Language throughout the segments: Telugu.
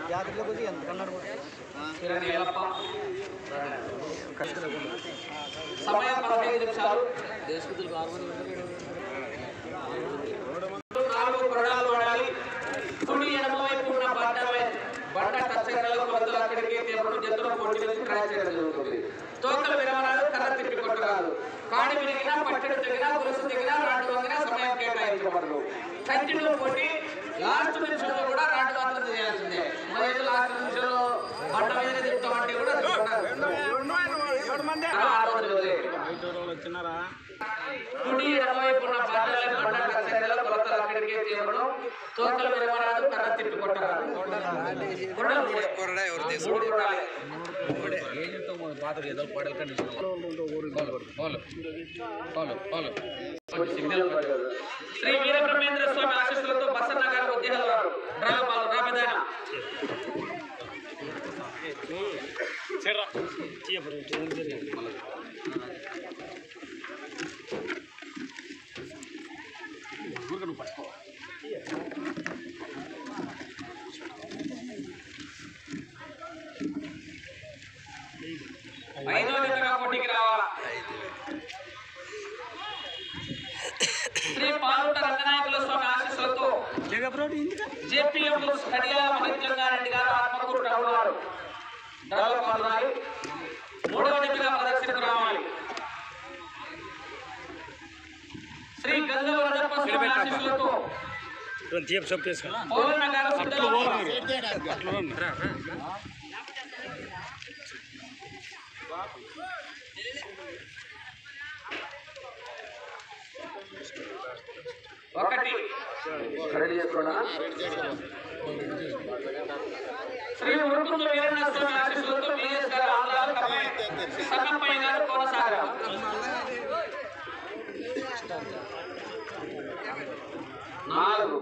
ಜಾತ್ರೆಗೆ ಹೋಗಿ ಅಂತ ಕನ್ನಡ కిరణ్ ఎల్లప్ప సమయం పదహైదు నిమిషాలు నాలుగు కొరడాలు వాడాలి కుడి ఎడమ వైపు ఉన్న బండ వై- బండ టచ్చగల కొలతలు అక్కడికి తెప్పుడు జంతువుల పొట్టి నుంచి ట్రై చేయడం జరుగుతుంది తోకల విరమణాలు కర్ర తిప్పి కొట్టరాదు కాడి విరిగినా పట్టెడు తెగినా గురుసు తెగినా రాటు వంగినా సమయం కేటాయించబడదు కంటిన్యూ కొట్టి లాస్ట్ నిమిషంలో కూడా రాటు మాత్రం చేయాల్సిందే మరి లాస్ట్ నిమిషంలో బండ మీద తిప్పుతామంటే కూడా అది కొట్టదు. ఆ రోజు వదిలే. కుడి ఎడమవైపు ఉన్న బండల బండ కచ్చరిలో కొలతలు అక్కడికి తీవ్రను తోకల విరమరాదు కర్ర తిప్పి కొట్టరాదు కొడలు మూడే. మూడు కొడాలి. కొంచెం సిగ్నల్ పడలేదు. శ్రీ వీరబ్రహ్మేంద్ర స్వామి ఆశీస్సులతో బసన్న గారు ఉద్యోగాలు వారు డ్రా పాలు డ్రా పెదాయన. ఐదో జతగా పోటీకి రావాలా శ్రీ పాలుట రంగనాయకుల స్వామి ఆశీస్సులతో జేపీఎం కడియాల మహిళంగారెడ్డి గారు ఆత్మకూరు టౌన్ వారు డ్రాలో పాల్గొనాలి మూడవ జతగా ప్రదర్శనకు రావాలి శ్రీ గంగవరదప్ప స్వామి ఆశీస్సులతో పౌర్ణ గారు సిద్ధంగా ఒకటి రెడీ చేసుకోండి శ్రీ ఉరుకుంద వీరన్న స్వామి ఆశీస్సులతో బిఎస్ గారు ఆంధ్రాలు కమ్మాయి సన్నప్పయ్య గారు కొనసాగారు నాలుగు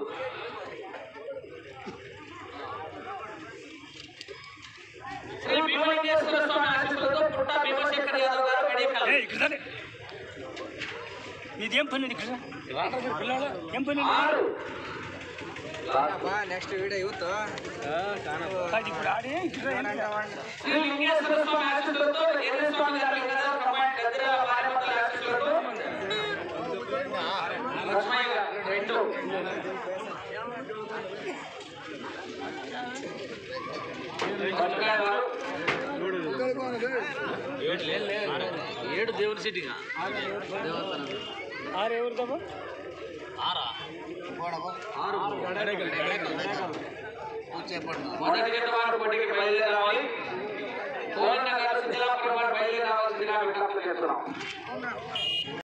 శ్రీ భీమలింగేశ్వర స్వామి ఆశీస్సులతో పుట్ట భీమశేఖర్ యాదవ్ గారు గడేకల్ నీదేం పని ఇక్కడ పిల్లలు ఏం పని ఆరు నెక్స్ట్ వీడియో యూత్ కాదు ఇప్పుడు ఆడి ఇక్కడ ఏం లేదు. శ్రీ లింగేశ్వర స్వామి ఆశీస్సులతో ఎర్ర స్వామి గారు లింగరాజు కమాండ్ గద్దిర వారిపతుల ఆశీస్సులతో లక్ష్మయ్య గారు రెండు వంకాయ గారు ఏడు దేవుని సిటీగా ఆరు ఎవరు తప్ప మొదటి గంట వారు పోటీకి బయలుదేరి రావాలి కోరిన గారు సిద్ధిలాపురం వారు బయలుదేరి రావాల్సిందిగా విజ్ఞప్తి చేస్తున్నాం